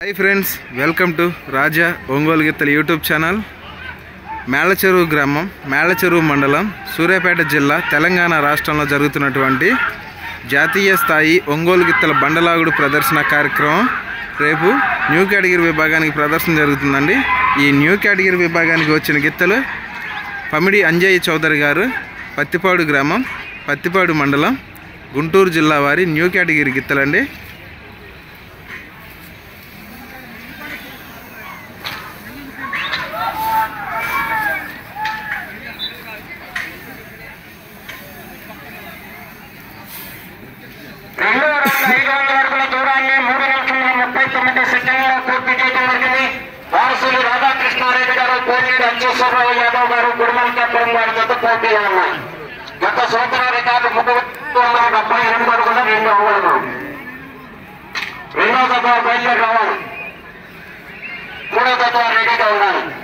hi friends welcome to Raja Ongole గిత్తల YouTube channel Mellacheruvu గ్రామం మేళ్ళచెరువు మండలం సూర్యాపేట జిల్లా తెలంగాణ రాష్ట్రంలో జరుగుతున్నటువంటి జాతీయ స్థాయి ఒంగోలు గిత్తల బండలాగుడు ప్రదర్శన కార్యక్రమం రేపు న్యూ కేటగిరీ విభాగానికి ప్రదర్శన జరుగుతుందండి ఈ న్యూ కేటగిరీ విభాగానికి వచ్చిన గిత్తలు పమిడి అంజయ్య చౌదరి గారు పత్తిపాడు గ్రామం పత్తిపాడు మండలం గుంటూరు జిల్లా వారి న్యూ కేటగిరీ గిత్తలండి రెండో రౌండ్ ఐదు వందల అడుగుల దూరాన్ని మూడు నిమిషముల ముప్పై తొమ్మిది సెకండ్లలో పూర్తి చేయడం జరిగింది వారసులు రాధాకృష్ణారెడ్డి గారు కోనేరు అచ్చేశ్వరరావు యాదవ్ గారు గుడిమంతాపురం గారి జత పోటీలో ఉన్నాయి గత సంవత్సరం రికార్డు మూడు వందల డెబ్బై ఎనిమిది అడుగుల రెండు అవ్వలు రెండో జత బయలుదేరి రావాలి మూడో జత రెడీగా ఉండాలి